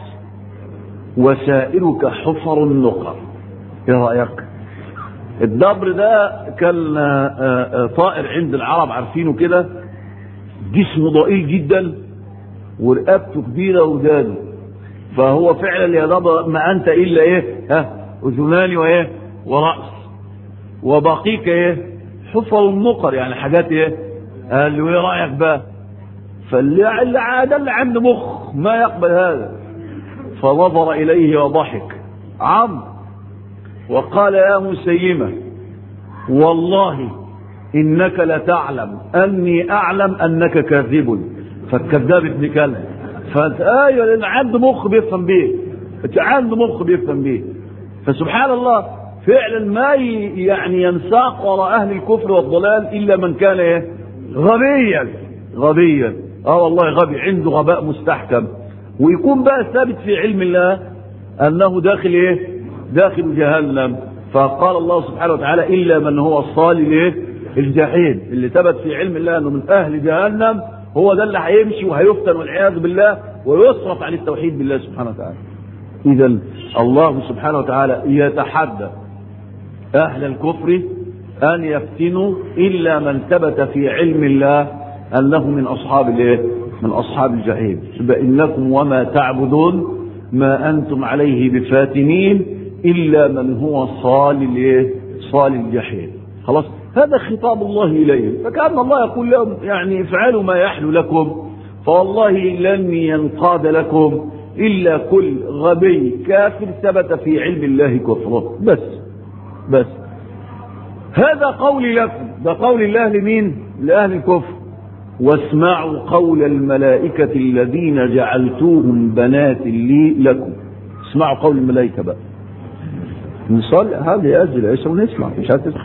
S1: وسائرك حفر النقر ايه رأيك الدبر ده كان آه، آه، طائر عند العرب عارفينه كده جسمه ضئيل جدا ورقبته كبيرة ودانه فهو فعلا يا دبر ما أنت إلا إيه ها أذنان وإيه ورأس وبقيك إيه حفر النقر يعني حاجات إيه قال له إيه رأيك بقى فاللي اللي عاد اللي عنده مخ ما يقبل هذا فنظر إليه وضحك عم وقال يا مسيمة والله إنك لتعلم أني أعلم أنك كاذب فالكذاب ابن كلب فأنت أيوة لأن عنده مخ بيفهم بيه أنت عنده مخ بيفهم بيه فسبحان الله فعلا ما ي- يعني ينساق وراء أهل الكفر والضلال إلا من كان إيه؟ غبيا غبيا اه والله غبي عنده غباء مستحكم ويكون بقى ثابت في علم الله انه داخل ايه داخل جهنم فقال الله سبحانه وتعالى الا من هو صال الايه الجحيم اللي ثبت في علم الله انه من اهل جهنم هو ده اللي هيمشي وهيفتن والعياذ بالله ويصرف عن التوحيد بالله سبحانه وتعالى اذا الله سبحانه وتعالى يتحدى اهل الكفر ان يفتنوا الا من ثبت في علم الله انه من اصحاب الايه من اصحاب الجحيم يبقى انكم وما تعبدون ما انتم عليه بفاتنين الا من هو صال الايه صال الجحيم خلاص هذا خطاب الله اليهم فكان الله يقول لهم يعني افعلوا ما يحلو لكم فوالله لن ينقاد لكم الا كل غبي كافر ثبت في علم الله كفره بس بس هذا قولي لكم ده قول الله لمين لأهل الكفر واسمعوا قول الملائكة الذين جعلتوهم بنات لي لكم اسمعوا قول الملائكة بقى نصلي هذا يأجل عيسى ونسمع مش هتسمع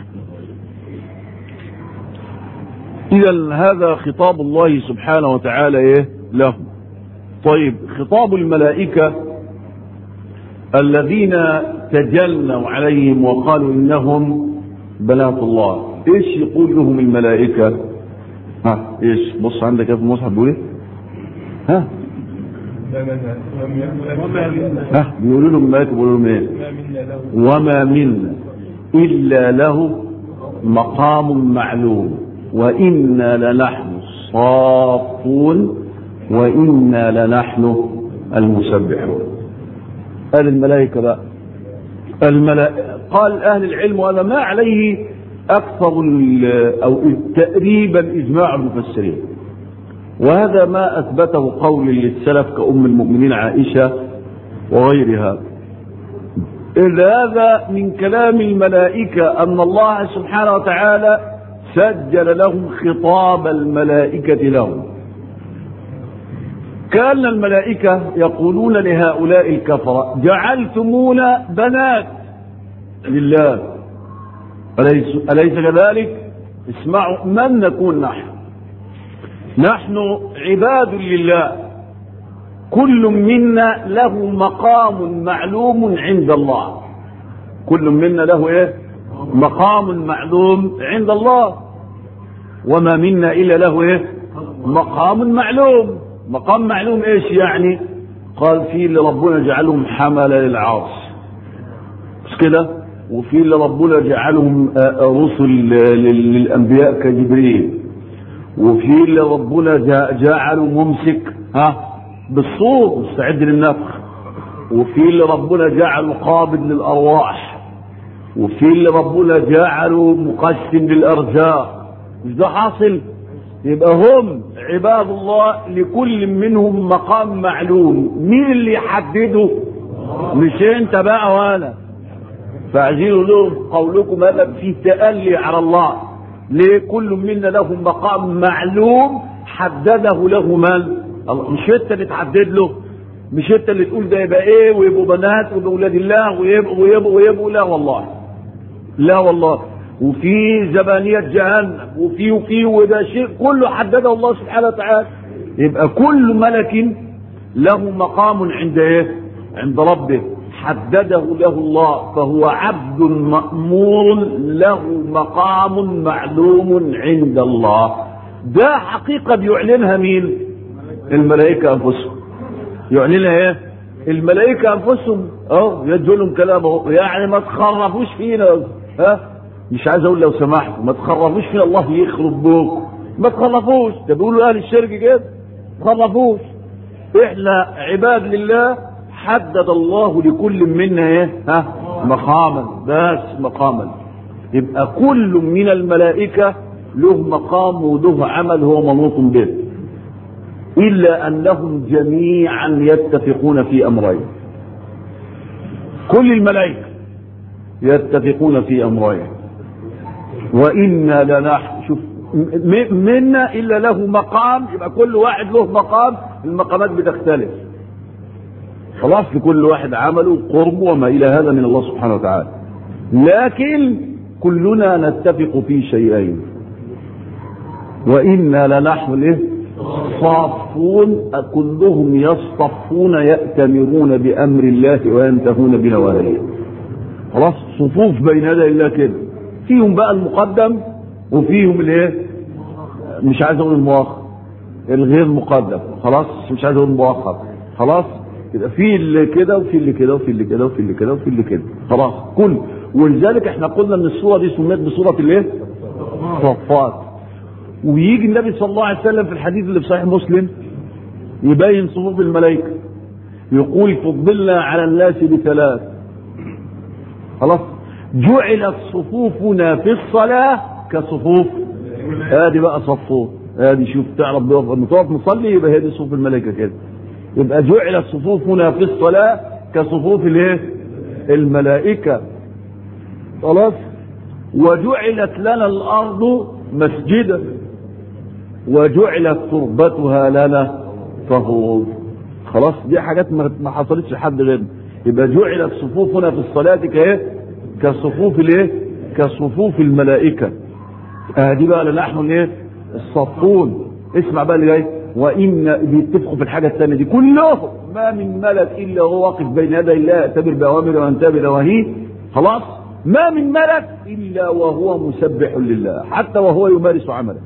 S1: إذا هذا خطاب الله سبحانه وتعالى إيه لهم طيب خطاب الملائكة الذين تجلوا عليهم وقالوا إنهم بنات الله ايش يقول لهم الملائكة ها ايش بص عندك في المصحف بيقول ايه ها ها بيقولوا لهم الملائكة بيقولوا لهم ايه وما منا إلا له مقام معلوم وإنا لنحن الصافون وإنا لنحن المسبحون قال الملائكة بقى الملائكة قال أهل العلم وهذا ما عليه أكثر ال- أو تقريبا إجماع المفسرين وهذا ما أثبته قول للسلف كأم المؤمنين عائشة وغيرها هذا من كلام الملائكة أن الله سبحانه وتعالى سجل لهم خطاب الملائكة لهم كان الملائكة يقولون لهؤلاء الكفرة جعلتمونا بنات لله أليس, أليس كذلك اسمعوا من نكون نحن نحن عباد لله كل منا له مقام معلوم عند الله كل منا له ايه مقام معلوم عند الله وما منا الا له ايه مقام معلوم مقام معلوم ايش يعني قال في اللي ربنا جعلهم حملة للعرش مش كده وفي اللي ربنا جعلهم رسل للانبياء كجبريل وفي اللي ربنا جعله ممسك ها بالصور مستعد للنفخ وفي اللي ربنا جعله قابض للارواح وفي اللي ربنا جعله مقسم للارزاق مش ده حاصل يبقى هم عباد الله لكل منهم مقام معلوم مين اللي يحدده مش انت بقى وانا فعايزين لهم قولكم هذا في تألي على الله ليه كل منا له مقام معلوم حدده له من مش انت اللي تحدد له مش انت اللي تقول ده يبقى ايه ويبقوا بنات ويبقوا اولاد الله ويبقوا ويبقوا ويبقوا لا والله لا والله وفي زبانية جهنم وفي وفي وده شيء كله حدده الله سبحانه وتعالى يبقى كل ملك له مقام عند ايه عند ربه حدده له الله فهو عبد مأمور له مقام معلوم عند الله ده حقيقة بيعلنها مين الملائكة أنفسهم يعلنها ايه الملائكة أنفسهم اه يدوا لهم كلامه يعني ما تخرفوش فينا ها مش عايز اقول لو سمحتوا ما تخرفوش فينا الله يخرب بوكم ما تخرفوش ده بيقولوا اهل الشرك كده ما تخرفوش احنا عباد لله حدد الله لكل منا ايه ها مقاما بس مقاما يبقى كل من الملائكة له مقام وله عمل هو منوط به إلا أنهم جميعا يتفقون في أمرين كل الملائكة يتفقون في أمرين وإنا لنحن شوف منا إلا له مقام يبقى كل واحد له مقام المقامات بتختلف خلاص لكل واحد عمله قرب وما إلى هذا من الله سبحانه وتعالى لكن كلنا نتفق في شيئين وإنا لنحن إيه؟ صافون كلهم يصطفون يأتمرون بأمر الله وينتهون بنواهيه خلاص صفوف بين يدي الله كده فيهم بقى المقدم وفيهم الايه مش عايز اقول المؤخر الغير مقدم خلاص مش عايز اقول المؤخر خلاص كده في اللي كده وفي اللي كده وفي اللي كده وفي اللي كده وفي اللي كده خلاص كل ولذلك احنا قلنا ان الصوره دي سميت بصوره الايه صفات ويجي النبي صلى الله عليه وسلم في الحديث اللي في صحيح مسلم يبين صفوف الملائكه يقول فضلنا على الناس بثلاث خلاص جعلت صفوفنا في الصلاة كصفوف ادي بقى صفوف ادي شوف تعرف لما تقف مصلي يبقى هي دي صفوف الملائكة كده يبقى جعلت صفوفنا في الصلاة كصفوف الايه الملائكة خلاص وجعلت لنا الارض مسجدا وجعلت تربتها لنا طهور خلاص دي حاجات ما حصلتش لحد غيرنا يبقى جعلت صفوفنا في الصلاة كايه كصفوف الايه كصفوف الملائكة آه دي بقى نحن الايه الصفون اسمع بقى اللي جاي وان بيتفقوا في الحاجة الثانية دي كلهم ما من ملك الا هو واقف بين يدي الله يأتمر بأوامر وينتهي بنواهيه خلاص ما من ملك الا وهو مسبح لله حتى وهو يمارس عمله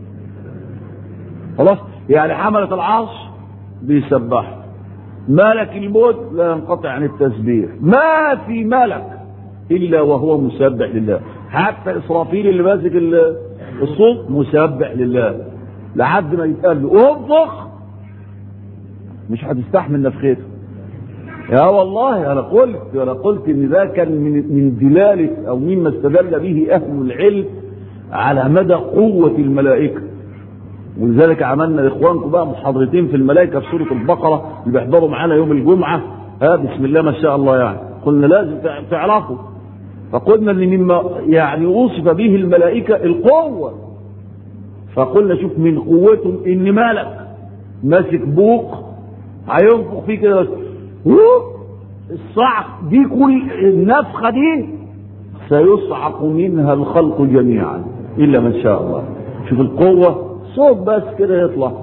S1: خلاص يعني حملة العرش بيسبح ملك الموت لا ينقطع عن التسبيح ما في ملك الا وهو مسبح لله حتى اسرافيل اللي ماسك الصوت مسبح لله لحد ما يتقال له انفخ مش هتستحمل نفخته يا والله انا قلت انا قلت ان ده كان من من دلاله او مما استدل به اهل العلم على مدى قوه الملائكه ولذلك عملنا لاخوانكم بقى محاضرتين في الملائكه في سوره البقره اللي بيحضروا معانا يوم الجمعه ها بسم الله ما شاء الله يعني قلنا لازم تعرفوا فقلنا ان مما يعني وصف به الملائكة القوة فقلنا شوف من قوتهم ان ملك ماسك بوق هينفخ فيه كده بس الصعق دي كل النفخة دي سيصعق منها الخلق جميعا الا من شاء الله شوف القوة صوت بس كده يطلع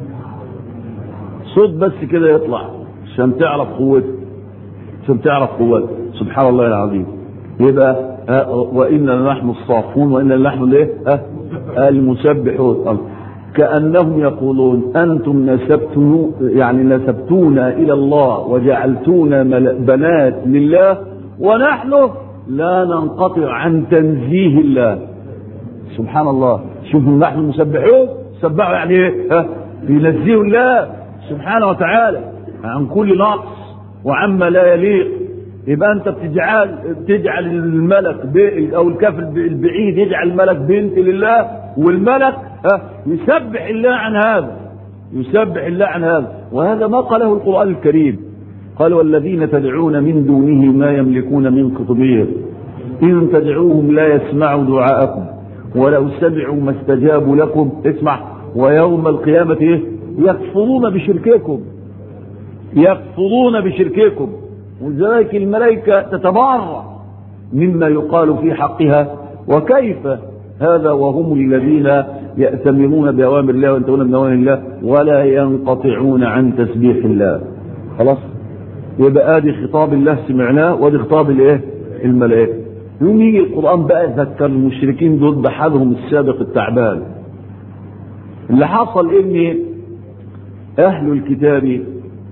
S1: صوت بس كده يطلع عشان تعرف قوته عشان تعرف قوته سبحان الله العظيم يبقى وإنا نحن الصافون وإنا نحن الايه المسبحون كأنهم يقولون أنتم نسبتم يعني نسبتونا إلى الله وجعلتونا بنات لله ونحن لا ننقطع عن تنزيه الله سبحان الله شوفوا نحن المسبحون سبحوا يعني ايه ها بينزهوا الله سبحانه وتعالى عن كل نقص وعما لا يليق يبقى انت بتجعل بتجعل الملك او الكافر البعيد يجعل الملك بنت لله والملك ها يسبح الله عن هذا يسبح الله عن هذا وهذا ما قاله القرآن الكريم قال والذين تدعون من دونه ما يملكون من قطمير إن تدعوهم لا يسمعوا دعاءكم ولو سمعوا ما استجابوا لكم اسمع ويوم القيامة إيه؟ يكفرون بشرككم يكفرون بشرككم ولذلك الملائكة تتبرع مما يقال في حقها وكيف هذا وهم الذين يأتمرون بأوامر الله وينتهون من أوامر الله ولا ينقطعون عن تسبيح الله خلاص يبقى ادي خطاب الله سمعناه وادي خطاب الايه الملائكه يوم يجي القران بقى يذكر المشركين دول بحالهم السابق التعبان اللي حصل ان اهل الكتاب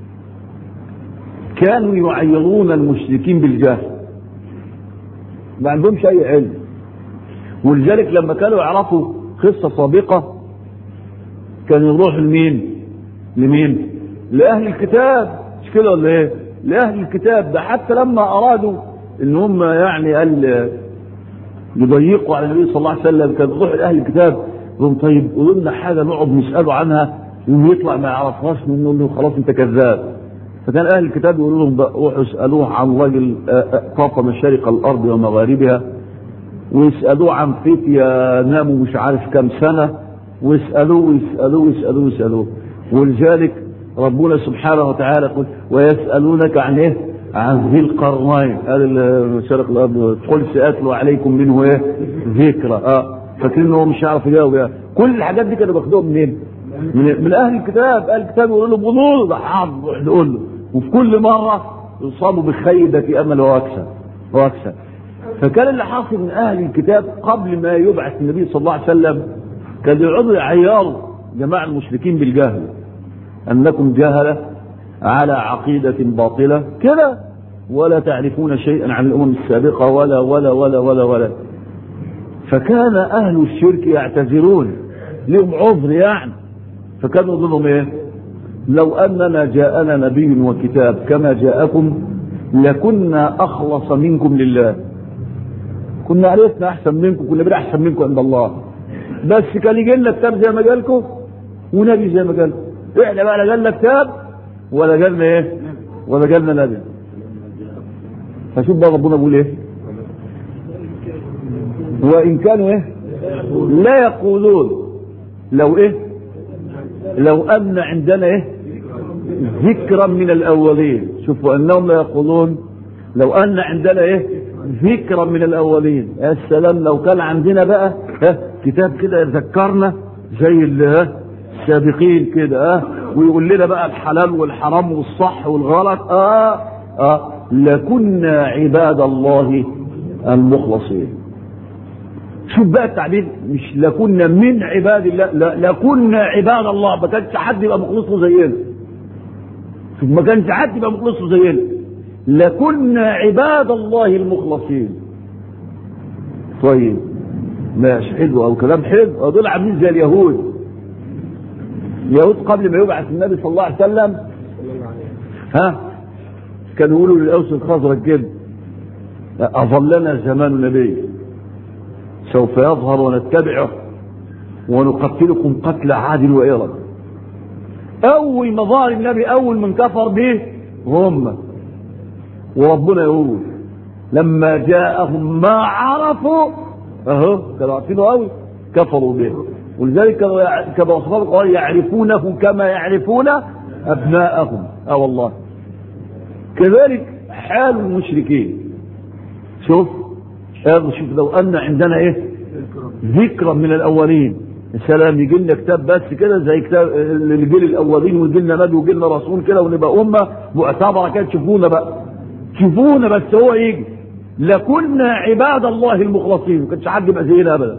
S1: كانوا يعيرون المشركين بالجهل ما عندهمش اي علم ولذلك لما كانوا يعرفوا قصه سابقه كانوا يروحوا لمين لمين لاهل الكتاب مش كده ولا ايه لاهل الكتاب ده حتى لما ارادوا ان هم يعني قال يضيقوا على النبي صلى الله عليه وسلم كان يروح لاهل الكتاب يقول طيب قولوا لنا حاجه نقعد نساله عنها ويطلع ما يعرفهاش نقول له خلاص انت كذاب فكان اهل الكتاب يقولوا لهم روحوا اسالوه عن رجل طاف مشارق الارض ومغاربها ويسالوه عن فتية ناموا مش عارف كم سنه ويسالوه ويسالوه ويسالوه ويسالوه ولذلك ربنا سبحانه وتعالى يقول ويسالونك عن ايه؟ عن ذي القرنين هذا مشارق الارض قل ساتلو عليكم منه ايه؟ ذكرى اه فاكرين هو مش هيعرف يجاوب يعني كل الحاجات دي كانوا باخدوها منين؟ من, من اهل الكتاب اهل الكتاب يقولوا له بنور ده حاضر روح نقول له وفي كل مره يصابوا بخيبه امل واكثر واكثر فكان اللي حاصل من اهل الكتاب قبل ما يبعث النبي صلى الله عليه وسلم كانوا يقعدوا يعيروا جماعه المشركين بالجهل انكم جهله على عقيده باطله كده ولا تعرفون شيئا عن الامم السابقه ولا ولا ولا ولا ولا فكان اهل الشرك يعتذرون لهم عذر يعني فكانوا يقول لهم ايه لو اننا جاءنا نبي وكتاب كما جاءكم لكنا اخلص منكم لله كنا عرفنا احسن منكم كنا بنبقى احسن منكم عند الله بس كان يجي لنا كتاب زي ما جالكم ونبي زي ما جالكم احنا بقى لا جالنا كتاب ولا جالنا ايه ولا جالنا نبي فشوف بقى ربنا بيقول ايه وان كانوا ايه لا يقولون لو ايه لو ان عندنا ايه ذكرا من الاولين شوفوا انهم لا يقولون لو ان عندنا ايه ذكرا من الاولين يا سلام لو كان عندنا بقى ها كتاب كده يذكرنا زي السابقين كده اه ويقول لنا بقى الحلال والحرام والصح والغلط اه اه لكنا عباد الله المخلصين شوف بقى التعبير مش لكنا من عباد الله لا لكنا عباد الله ما كانش حد يبقى مخلص له زينا شوف ما كانش حد يبقى مخلص له زينا لكنا عباد الله المخلصين طيب ماشي حلو او كلام حلو دول عاملين زي اليهود اليهود قبل ما يبعث النبي صلى الله عليه وسلم ها كانوا يقولوا للاوس الخزرج كده اظلنا زمان النبي سوف يظهر ونتبعه ونقتلكم قتل عاد وإرم أول ما ظهر النبي أول من كفر به هم وربنا يقول لما جاءهم ما عرفوا اهو كانوا عارفينه قوي كفروا به ولذلك كما وصف قال يعرفونه كما يعرفون ابناءهم اه والله كذلك حال المشركين شوف هذا شوف لو ان عندنا ايه ذكرى من الاولين السلام يجي لنا كتاب بس كده زي كتاب الجيل الاولين ويجي لنا نبي ويجي لنا رسول كده ونبقى امه معتبره كده تشوفونا بقى شوفونا بس هو يجي لكنا عباد الله المخلصين ما كانش حد يبقى زينا ابدا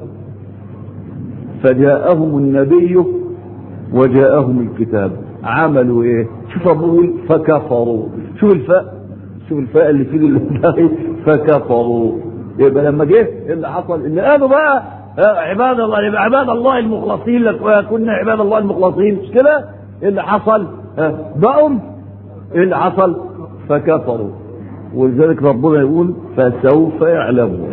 S1: فجاءهم النبي وجاءهم الكتاب عملوا ايه شوف بقول فكفروا شوف الفاء شوف الفاء اللي في فكفروا يبقى لما جه اللي حصل ان قالوا بقى عباد الله يبقى عباد الله المخلصين كنا عباد الله المخلصين مش كده ايه اللي حصل بقوا ايه اللي حصل فكفروا ولذلك ربنا يقول فسوف يعلمون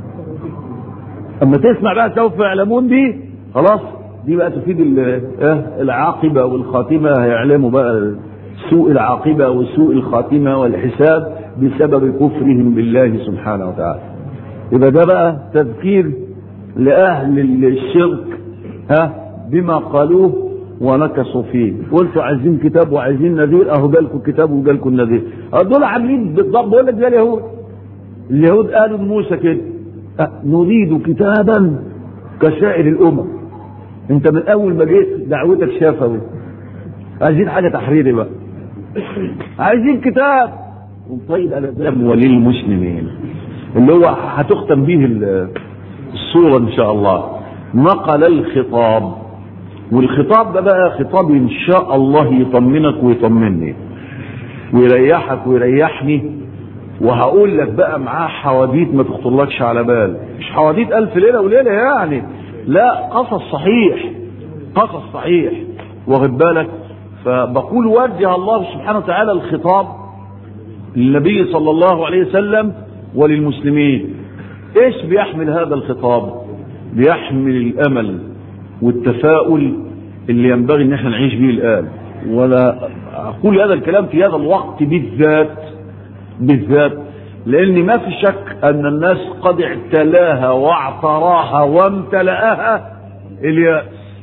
S1: اما تسمع بقى سوف يعلمون دي خلاص دي بقى تفيد العاقبة والخاتمة هيعلموا بقى سوء العاقبة وسوء الخاتمة والحساب بسبب كفرهم بالله سبحانه وتعالى يبقى ده بقى تذكير لأهل الشرك ها بما قالوه ونكصوا فيه قلتوا عايزين كتاب وعايزين نذير اهو جالكم كتاب وجالكم نذير دول عاملين بالضبط بقول لك زي اليهود اليهود قالوا لموسى كده أه نريد كتابا كسائر الامم انت من اول ما جيت دعوتك شافوي عايزين حاجه تحريري بقى عايزين كتاب طيب الاسلام وللمسلمين اللي هو هتختم به الصوره ان شاء الله نقل الخطاب والخطاب ده بقى خطاب ان شاء الله يطمنك ويطمني ويريحك ويريحني وهقول لك بقى معاه حواديت ما تخطرلكش على بال مش حواديت الف ليله وليله يعني لا قصص صحيح قصص صحيح واخد بالك فبقول وجه الله سبحانه وتعالى الخطاب للنبي صلى الله عليه وسلم وللمسلمين ايش بيحمل هذا الخطاب بيحمل الامل والتفاؤل اللي ينبغي ان احنا نعيش به الان ولا اقول هذا الكلام في هذا الوقت بالذات بالذات لان ما في شك ان الناس قد اعتلاها واعتراها وامتلأها الياس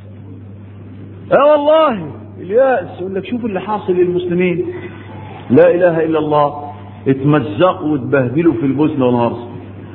S1: اه والله الياس يقول لك شوف اللي حاصل للمسلمين لا اله الا الله اتمزقوا واتبهدلوا في البوسنه والهرسك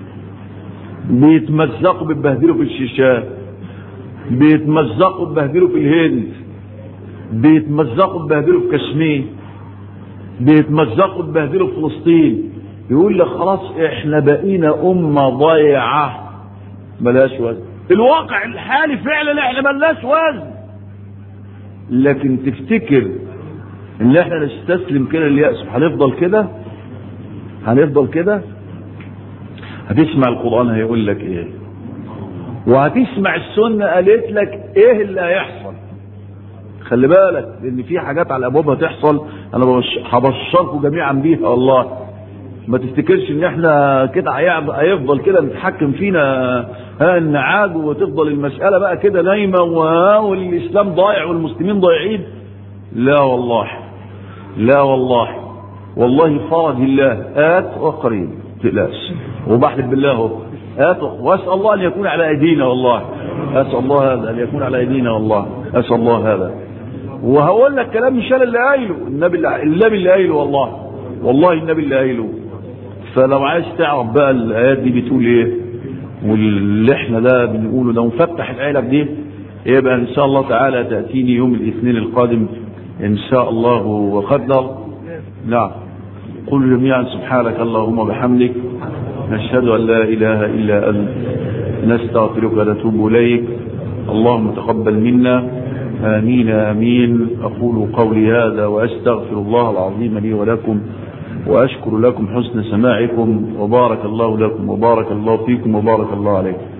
S1: بيتمزقوا بيتبهدلوا في الشيشان بيتمزقوا ببهدلوا في الهند بيتمزقوا ببهدلوا في كشمير بيتمزقوا ببهدلوا في فلسطين يقول لك خلاص احنا بقينا امه ضايعه ملاش وزن الواقع الحالي فعلا احنا ملناش وزن لكن تفتكر ان احنا نستسلم كده لليأس هنفضل كده هنفضل كده هتسمع القرآن هيقول لك ايه وهتسمع السنة قالت لك ايه اللي هيحصل خلي بالك لان في حاجات على الابواب هتحصل انا هبشركم جميعا بيها والله ما تفتكرش ان احنا كده هيفضل كده نتحكم فينا ها النعاج وتفضل المسألة بقى كده نايمة والاسلام ضايع والمسلمين ضايعين لا والله لا والله والله فرج الله آت وقريب تقلقش وبحلف بالله اهو آت واسأل الله أن يكون على أيدينا والله أسأل الله هذا أن يكون على أيدينا والله أسأل الله هذا وهقول لك كلام مش أنا اللي قايله النبي اللي النبي اللي قايله والله والله النبي اللي قايله فلو عايز تعرف بقى الآيات دي بتقول إيه واللي احنا ده بنقوله ده ونفتح العلب دي يبقى إن شاء الله تعالى تأتيني يوم الاثنين القادم إن شاء الله وقدر نعم قل جميعا سبحانك اللهم وبحمدك نشهد أن لا إله إلا أنت نستغفرك ونتوب إليك اللهم تقبل منا آمين آمين أقول قولي هذا وأستغفر الله العظيم لي ولكم وأشكر لكم حسن سماعكم وبارك الله لكم وبارك الله فيكم وبارك الله عليكم